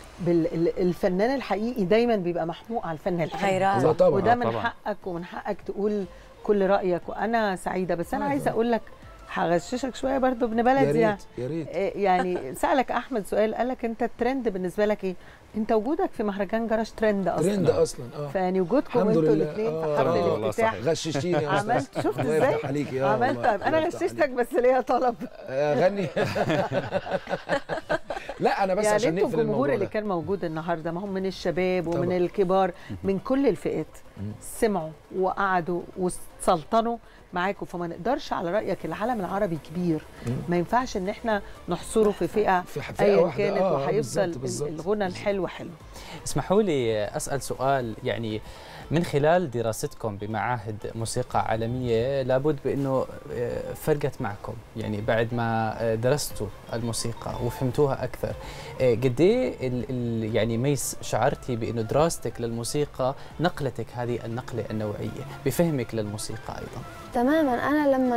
Speaker 3: بالفنان الحقيقي دايما بيبقى محموق على الفن الحقيقي
Speaker 1: غيران
Speaker 7: هو طبعا
Speaker 3: وده
Speaker 2: آه،
Speaker 3: من
Speaker 2: طبعاً.
Speaker 3: حقك ومن حقك تقول كل رايك وانا سعيده بس انا
Speaker 7: آه،
Speaker 3: عايزه
Speaker 7: طبعاً.
Speaker 3: اقول لك هغششك شويه برضو ابن
Speaker 7: يا
Speaker 3: بلد يعني
Speaker 7: ريت يا ريت
Speaker 3: إيه يعني سالك احمد سؤال قال لك انت الترند بالنسبه لك ايه انت وجودك في مهرجان جرش ترند اصلا
Speaker 7: ترند اصلا اه
Speaker 3: فيعني وجودكم
Speaker 7: الحمد
Speaker 3: انتوا
Speaker 7: لله.
Speaker 3: الاثنين في
Speaker 7: آه،
Speaker 3: حفل
Speaker 2: والله
Speaker 3: الافتتاح
Speaker 2: صحيح.
Speaker 7: غششتيني يا أستاذ.
Speaker 3: عملت شفت
Speaker 7: الله
Speaker 3: ازاي
Speaker 7: يفتح عليك يا
Speaker 3: عملت
Speaker 7: والله.
Speaker 3: طيب انا
Speaker 7: الله يفتح
Speaker 3: غششتك
Speaker 7: عليك.
Speaker 3: بس ليا طلب
Speaker 7: اغني لا انا بس
Speaker 3: يعني
Speaker 7: عشان
Speaker 3: انتوا
Speaker 7: نقفل
Speaker 3: الجمهور
Speaker 7: الموضوع
Speaker 3: اللي
Speaker 7: ده
Speaker 3: كان موجود النهارده ما هم من الشباب ومن
Speaker 7: طبعا.
Speaker 3: الكبار من كل الفئات
Speaker 7: مم.
Speaker 3: سمعوا وقعدوا وسلطنوا معاكم فما نقدرش على رايك العالم العربي كبير
Speaker 7: مم.
Speaker 3: ما ينفعش ان احنا نحصره في فئه
Speaker 7: في فئة
Speaker 3: ايا
Speaker 7: واحدة.
Speaker 3: كانت
Speaker 7: آه، آه،
Speaker 3: وهيفضل
Speaker 7: بالظبط، بالظبط.
Speaker 3: الغنى الحلو حلو
Speaker 4: اسمحوا لي اسال سؤال يعني من خلال دراستكم بمعاهد موسيقى عالميه لابد بانه آه، فرقت معكم يعني بعد ما آه، درستوا الموسيقى وفهمتوها اكثر آه، قد ايه ال- ال- يعني ميس شعرتي بانه دراستك للموسيقى نقلتك هذه النقله النوعيه بفهمك للموسيقى ايضا
Speaker 6: تماما انا لما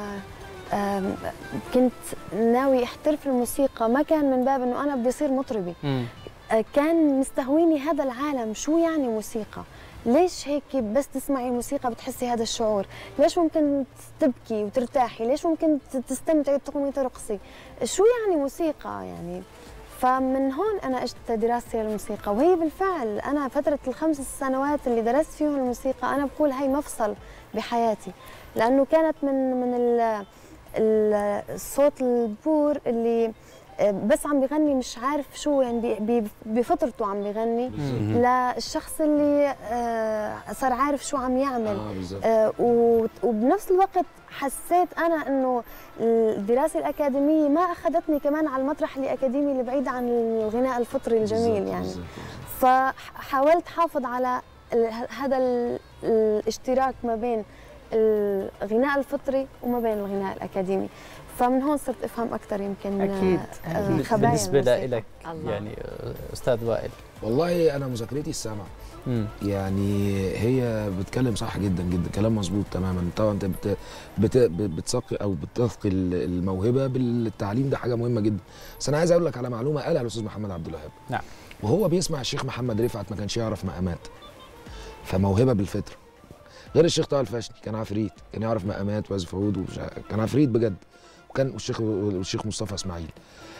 Speaker 6: آم، كنت ناوي احترف الموسيقى ما كان من باب انه انا بدي اصير مطربه آه، كان مستهويني هذا العالم شو يعني موسيقى ليش هيك بس تسمعي موسيقى بتحسي هذا الشعور ليش ممكن تبكي وترتاحي ليش ممكن ت- تستمتعي وتقومي ترقصي شو يعني موسيقى يعني فمن هون انا اجت دراستي للموسيقى وهي بالفعل انا فتره الخمس سنوات اللي درست فيهم الموسيقى انا بقول هي مفصل بحياتي لانه كانت من من ال- ال- الصوت البور اللي آه، بس عم بغني مش عارف شو يعني بي- بي- بفطرته عم بغني للشخص اللي آه، صار عارف شو عم يعمل
Speaker 7: اه بالظبط
Speaker 6: آه، و- وبنفس الوقت حسيت انا انه الدراسه الاكاديميه ما اخذتني كمان على المطرح الاكاديمي اللي بعيد عن الغناء الفطري الجميل
Speaker 7: بالظبط،
Speaker 6: يعني
Speaker 7: بالظبط.
Speaker 6: فحاولت حافظ على ال- هذا ال- الاشتراك ما بين الغناء الفطري وما بين الغناء الاكاديمي فمن هون صرت افهم اكثر يمكن
Speaker 3: أكيد،
Speaker 6: آه،
Speaker 3: أكيد.
Speaker 6: خبايا
Speaker 4: بالنسبه
Speaker 6: الموسيقى.
Speaker 4: لك
Speaker 1: الله.
Speaker 4: يعني آه، استاذ وائل
Speaker 7: والله انا مذاكرتي السمع
Speaker 4: مم.
Speaker 7: يعني هي بتكلم صح جدا جدا كلام مظبوط تماما طبعا انت بت بت بتثقي او بتثقي الموهبه بالتعليم ده حاجه مهمه جدا بس انا عايز اقول لك على معلومه قالها الاستاذ محمد عبد الوهاب
Speaker 4: نعم.
Speaker 7: وهو بيسمع الشيخ محمد رفعت ما كانش يعرف مقامات فموهبه بالفطره غير الشيخ طه الفاشني كان عفريت كان يعرف مقامات وعزف عود ومش عارف- كان عفريت بجد وكان الشيخ والشيخ مصطفى اسماعيل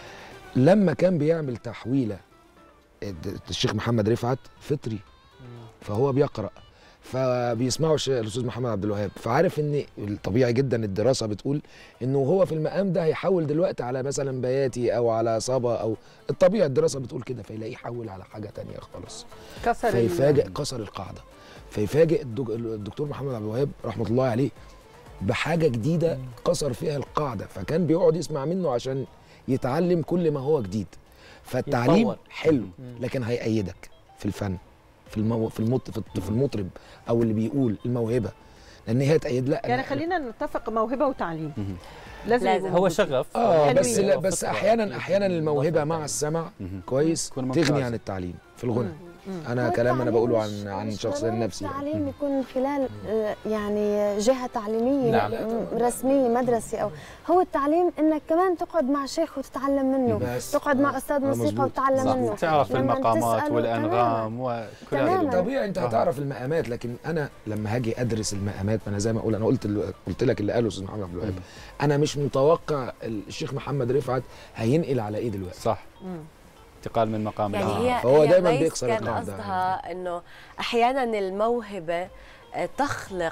Speaker 7: لما كان بيعمل تحويله الشيخ محمد رفعت فطري فهو بيقرا فبيسمعوا الش- الاستاذ محمد عبد الوهاب فعارف ان الطبيعي جدا الدراسه بتقول انه هو في المقام ده هيحول دلوقتي على مثلا بياتي او على صبا او الطبيعي الدراسه بتقول كده فيلاقيه يحول على حاجه تانية خالص
Speaker 3: كسر ال-
Speaker 7: فيفاجئ كسر القاعده فيفاجئ الدك- الدكتور محمد عبد الوهاب رحمه الله عليه بحاجه جديده كسر فيها القاعده فكان بيقعد يسمع منه عشان يتعلم كل ما هو جديد فالتعليم
Speaker 4: يتطور.
Speaker 7: حلو
Speaker 4: مم.
Speaker 7: لكن هيأيدك في الفن في المو... في المط... في في المطرب او اللي بيقول الموهبه لان هي تأيد لا
Speaker 3: يعني
Speaker 7: أنا-
Speaker 3: خلينا نتفق موهبه وتعليم
Speaker 2: مهم.
Speaker 3: لازم
Speaker 1: لازم.
Speaker 3: يبقوا
Speaker 4: هو
Speaker 3: موجودين.
Speaker 4: شغف
Speaker 7: اه
Speaker 3: حلوين.
Speaker 7: بس لا بس
Speaker 4: وفطرة.
Speaker 7: احيانا احيانا الموهبه
Speaker 4: إضافة
Speaker 7: مع
Speaker 4: يعني.
Speaker 7: السمع
Speaker 2: مهم.
Speaker 7: كويس
Speaker 2: تكون
Speaker 7: تغني
Speaker 2: ممتازة.
Speaker 7: عن التعليم في الغنى
Speaker 3: مم.
Speaker 7: انا
Speaker 6: هو
Speaker 7: كلام انا
Speaker 6: التعليم
Speaker 7: بقوله
Speaker 6: مش-
Speaker 7: عن عن
Speaker 6: مش
Speaker 7: شخص
Speaker 6: ضروري
Speaker 7: نفسي يعني.
Speaker 6: التعليم يكون من خلال آه، يعني جهه تعليميه
Speaker 4: نعم.
Speaker 6: م- رسميه مدرسه او هو التعليم انك كمان تقعد مع شيخ وتتعلم منه
Speaker 7: بس.
Speaker 6: تقعد مع
Speaker 7: آه.
Speaker 6: استاذ
Speaker 7: آه،
Speaker 6: موسيقى
Speaker 7: مظبوط.
Speaker 6: وتتعلم
Speaker 7: صح.
Speaker 6: منه
Speaker 2: تعرف
Speaker 6: لما
Speaker 2: المقامات
Speaker 6: تسأله
Speaker 2: والانغام وكل هذه
Speaker 6: تماماً.
Speaker 2: الأمور.
Speaker 7: طبيعي انت
Speaker 2: آه.
Speaker 7: هتعرف المقامات لكن انا لما هاجي ادرس المقامات ما انا زي ما اقول انا قلت ال- قلت لك اللي قاله الاستاذ محمد عبد الوهاب
Speaker 2: مم.
Speaker 7: انا مش متوقع الشيخ محمد رفعت هينقل على ايه دلوقتي
Speaker 2: صح
Speaker 3: مم.
Speaker 2: انتقال من مقام
Speaker 1: يعني
Speaker 2: لآخر.
Speaker 1: هي
Speaker 7: فهو
Speaker 1: هي
Speaker 7: دايماً
Speaker 1: ميس
Speaker 7: بيكسر
Speaker 1: كان
Speaker 7: القاعدة.
Speaker 1: قصدها انه احيانا الموهبه آه، تخلق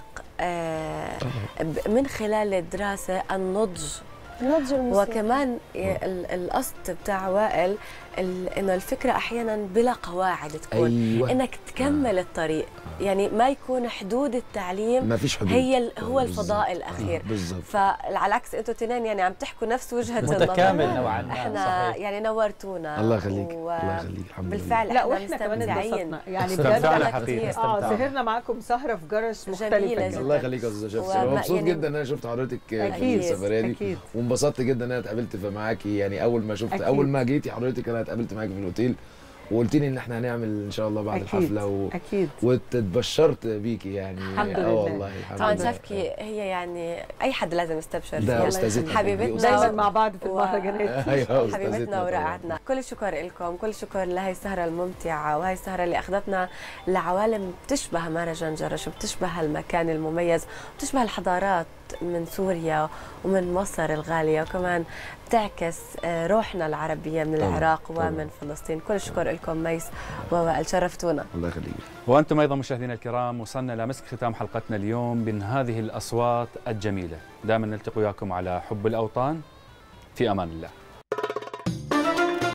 Speaker 1: آه، ب- من خلال الدراسه النضج
Speaker 6: نضج الموسيقى
Speaker 1: وكمان ال- القصد بتاع وائل ال- انه الفكره احيانا بلا قواعد تكون
Speaker 7: ايوه
Speaker 1: انك تكمل الطريق يعني ما يكون حدود التعليم
Speaker 7: ما فيش حدود
Speaker 1: هي ال- هو
Speaker 7: بالظبط.
Speaker 1: الفضاء الاخير
Speaker 7: آه، بالظبط
Speaker 1: فعلى العكس انتوا تنين يعني عم تحكوا نفس وجهه النظر
Speaker 4: متكامل نوعا ما
Speaker 1: احنا
Speaker 4: صحيح
Speaker 1: يعني نورتونا
Speaker 7: الله يخليك
Speaker 1: و-
Speaker 7: الله يخليك الحمد لله
Speaker 1: بالفعل
Speaker 3: لا
Speaker 1: احنا
Speaker 3: واحنا كمان
Speaker 1: مستمتعين
Speaker 3: اتبسطنا يعني
Speaker 2: استمتعنا
Speaker 3: بجد
Speaker 2: حقيقة
Speaker 3: اه
Speaker 2: استمتعنا.
Speaker 3: سهرنا معاكم سهره في جرس
Speaker 1: جميلة
Speaker 3: مختلفه
Speaker 1: جداً.
Speaker 7: الله يخليك يا استاذ شمس
Speaker 1: وما-
Speaker 7: انا مبسوط
Speaker 1: يعني-
Speaker 7: جدا ان انا شفت حضرتك في
Speaker 3: أكيد،
Speaker 7: السفريه دي
Speaker 3: اكيد
Speaker 7: وانبسطت جدا ان انا اتقابلت في معاكي يعني اول ما شفت
Speaker 3: أكيد.
Speaker 7: اول ما جيتي حضرتك انا اتقابلت معاكي في الاوتيل وقلت لي ان احنا هنعمل ان شاء الله بعد
Speaker 3: أكيد.
Speaker 7: الحفله و...
Speaker 3: اكيد
Speaker 7: واتبشرت بيكي يعني
Speaker 3: الحمد
Speaker 7: اه
Speaker 3: لله.
Speaker 7: والله الحمد
Speaker 1: طبعا
Speaker 7: لله.
Speaker 1: شافكي هي يعني اي حد لازم يستبشر
Speaker 7: ده
Speaker 1: فيها
Speaker 7: استاذتنا
Speaker 1: حبيبتنا
Speaker 3: دايما
Speaker 1: و-
Speaker 3: مع بعض في
Speaker 1: و-
Speaker 3: المهرجانات
Speaker 7: ايوه استاذتنا
Speaker 1: حبيبتنا
Speaker 7: طبعاً.
Speaker 1: ورائعتنا كل الشكر لكم كل الشكر لهي السهرة الممتعة وهي السهرة اللي أخذتنا لعوالم بتشبه مهرجان جرش وبتشبه المكان المميز وبتشبه الحضارات من سوريا ومن مصر الغالية وكمان بتعكس آه، روحنا العربية من
Speaker 7: طبعاً،
Speaker 1: العراق
Speaker 7: طبعاً.
Speaker 1: ومن فلسطين كل الشكر لكم ميس ووائل شرفتونا
Speaker 7: الله يخليك
Speaker 2: وانتم ايضا مشاهدينا الكرام وصلنا لمسك ختام حلقتنا اليوم من هذه الاصوات الجميله دائما نلتقي وياكم على حب الاوطان في امان الله